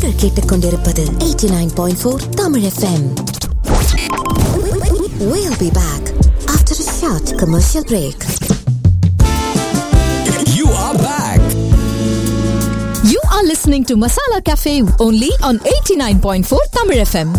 நீங்கள் கேட்டுக்கொண்டிருப்பது 89.4 Tamil FM. We'll be back after a short commercial break. You are back. You are listening to Masala Cafe only on 89.4 Tamil FM.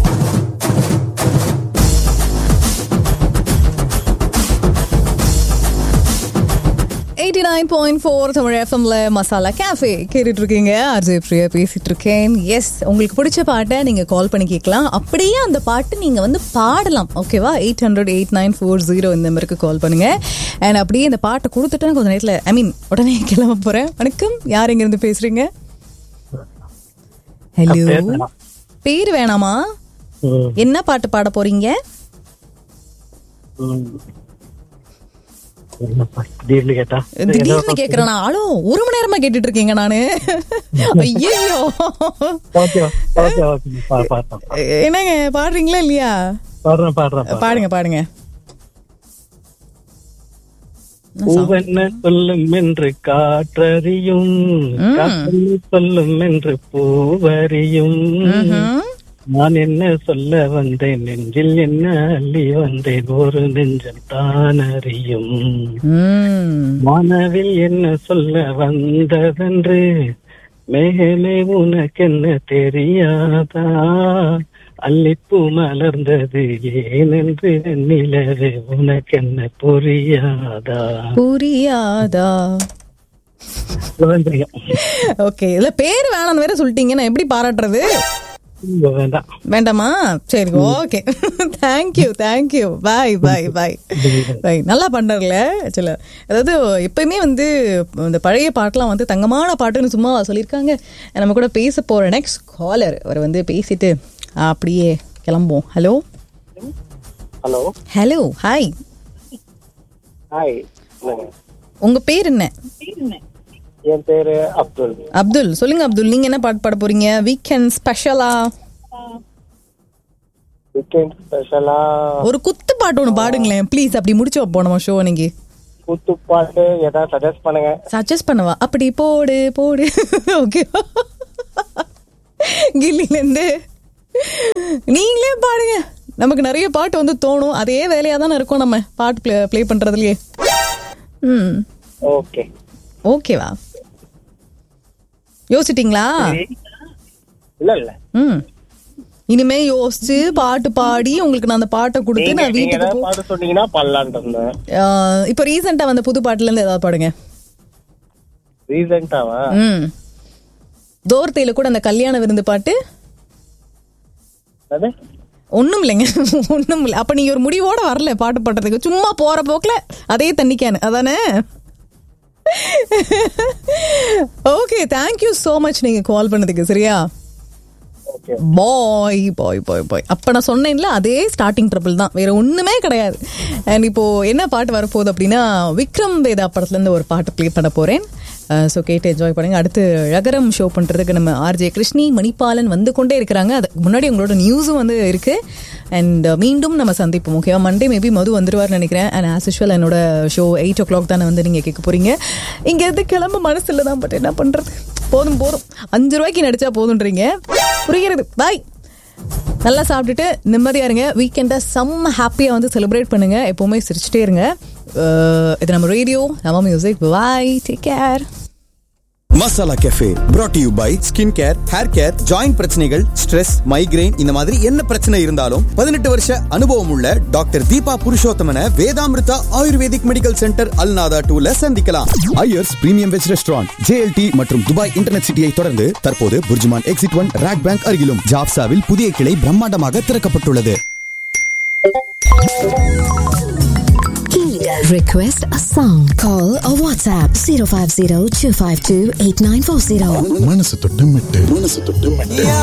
Eighty nine point four Tamil எஃப்எம்ல masala cafe கேட்டுட்டு இருக்கீங்க அர்ஜய் பிரியா பேசிட்டு இருக்கேன் S உங்களுக்கு பிடிச்ச பாட்டை நீங்க கால் பண்ணி கேட்கலாம் அப்படியே அந்த பாட்டு நீங்க வந்து பாடலாம் ஓகேவா eight hundred eight nine four zero இந்த மாதிரிக்கு கால் பண்ணுங்க அண்ட் அப்படியே இந்த பாட்டை கொடுத்துட்டு கொஞ்சம் நேரத்தில் ஐ மீன் உடனே கிளம்ப போறேன் வணக்கம் யார் எங்க இருந்து பேசுறீங்க ஹலோ பேர் வேணாம். பேர் வேணாமா ம், என்ன பாட்டு பாட போறீங்க ம். என்னப்பா, திடீர்னு கேட்டா திடீர்னு கேக்குறேன் ஆளோ ஒரு மணி நேரமா கேட்டுட்டு இருக்கீங்க நானு ஐயோ ஓகே ஓகே ஓகே பா- பாடுறேன் என்னங்க பாடுறீங்களா இல்லையா பாடுறேன் பாடுறேன் பாடுறேன். பாடுங்க பாடுங்க பூவென்ன சொல்லும் என்று காற்றறியும் காற்றென்ன சொல்லும் என்று பூவறியும் ம்ஹும். நான் என்ன சொல்ல வந்தேன் நெஞ்சில் என்ன அள்ளி வந்தேன் ஒரு நெஞ்சம் தான் அறியும் ம். மனவில் என்ன சொல்ல வந்ததென்று மேலே உனக்கென்ன தெரியாதா அல்லிப்பூ மலர்ந்தது ஏனென்று நிலவே உனக்கென்ன புரியாதா புரியாதா இவ்வளவுதான் தெரியும். ஓகே இதுல பேர் வேணாம்னு வேற சொல்லிட்டீங்க நான் எப்படி பாராட்டுறது இவ்வளவு வேண்டாம் வேண்டாமா சரி okay thank you thank you bye bye bye bye நல்லா பண்றல ஆக்சுவலா அதாவது எப்பயுமே வந்து இந்த பழைய பாட்டெலாம் வந்து தங்கமான பாட்டுன்னு சும்மா சொல்லியிருக்காங்க நம்ம கூட பேச போற நெக்ஸ்ட் காலர் அவர் வந்து பேசிட்டு அப்படியே கிளம்புவோம் hello hello hello hi hi உங்க பேர் என்ன என் பேரு அப்துல் அப்துல் சொல்லுங்க அப்துல் நீங்க என்ன பாட்டு பாட போறீங்க வீக்கெண்ட் ஸ்பெஷலா வீக்கெண்ட் ஸ்பெஷலா ஒரு குத்து பாட்டு ஒன்று பாடுங்களேன் ப்ளீஸ் அப்படி முடிச்சு வைப்போம் நம்ம ஷோ நீங்க கூத்து பாட்டு ஏதாவது சஜஸ்ட் பண்ணுங்க சஜஸ்ட் பண்ணவா அப்படி போடு போடு ஓகே கில்லிலேருந்து நீங்களே பாடுங்க நமக்கு நிறைய பாட்டு வந்து தோணும் அதே வேலையா தானே இருக்கும் நம்ம பாட்டு ப்ளே ப்ளே பண்றதுலயே ம் ஓகே ஓகேவா யோசிச்சிட்டீங்களா இல்ல இல்ல ம் இனிமே யோசிச்சு பாட்டு பாடி உங்களுக்கு நான் அந்த பாட்டை கொடுத்து நீங்க நான் நீங்க வீட்டுக்கு ஏதாவது போ பாட்டு சொன்னீங்கன்னா பாடலான் இருந்தேன் ஆஹ் இப்போ ரீசெண்டா வந்த புது பாட்டுல இருந்து ஏதாவது பாடுங்க ரீசெண்டாவா ம் தோர்த்தையில கூட அந்த கல்யாண விருந்து பாட்டு அது ஒண்ணும் இல்லைங்க ஒண்ணும் இல்லை அப்ப நீங்க ஒரு முடிவோட வரல பாட்டு பாடுறதுக்கு சும்மா போற போக்குல அதே தண்ணிக்கானு அதானே ஓகே தேங்க்யூ so மச் நீங்க கால் பண்ணதுக்கு சரியா ஓகே பாய் பாய் பாய் பாய் அப்ப நான் சொன்னேன்ல அதே ஸ்டார்டிங் ட்ரபிள் தான் வேற ஒண்ணுமே கிடையாது அண்ட் இப்போ என்ன பாட்டு வரப்போகுது அப்படின்னா விக்ரம் வேதா படத்துல இருந்து ஒரு பாட்டு ப்ளே பண்ண போறேன் ஸோ கேட்டு என்ஜாய் பண்ணுங்க அடுத்து ழகரம் ஷோ பண்றதுக்கு நம்ம ஆர்ஜே கிருஷ்ணி மணிபாலன் வந்து கொண்டே இருக்கிறாங்க அதுக்கு முன்னாடி உங்களோட நியூஸும் வந்து இருக்கு அண்ட் மீண்டும் நம்ம சந்திப்போம் ஓகேவா மண்டே மேபி மது வந்துருவார்னு நினைக்கிறேன் அண்ட் ஆஸ் யூஷுவல் என்னோட ஷோ எயிட் ஓ கிளாக் தானே வந்து நீங்க கேட்க போறீங்க இங்க இருந்து கிளம்ப மனசு இல்லை தான் பட் என்ன பண்றது போதும் போதும் அஞ்சு ரூபாய்க்கு நடிச்சா போதுன்றீங்க புரிகிறது பாய் நல்லா சாப்பிட்டுட்டு நிம்மதியா இருங்க வீக்கெண்டை செம்ம ஹாப்பியாக வந்து செலிப்ரேட் பண்ணுங்க எப்பவுமே சிரிச்சுட்டே இருங்க அஹ் இது நம்ம ரேடியோ நம்ம music bye take care masala cafe brought to you by skin care hair care joint பிரச்சனைகள் ஸ்ட்ரெஸ் மைக்ரைன் இந்த மாதிரி என்ன பிரச்சனை இருந்தாலும் பதினெட்டு வருஷ அனுபவம் உள்ள doctor Deepa Purushothaman Vedamrutha ayurvedic medical centre Al Nahda டூல சந்திக்கலாம் Iyers premium veg restaurant JLT மற்றும் துபாய் இன்டர்நெட் சிட்டியை தொடர்ந்து தற்போது BurJuman exit one RAK bank அருகிலும் ஜாப்சாவில் புதிய கிளை பிரம்மாண்டமாக திறக்கப்பட்டுள்ளது Request a song. Call or WhatsApp 050 252 8940. மனசு தொட்டு மெட்டு மனசு தொட்டு மெட்டு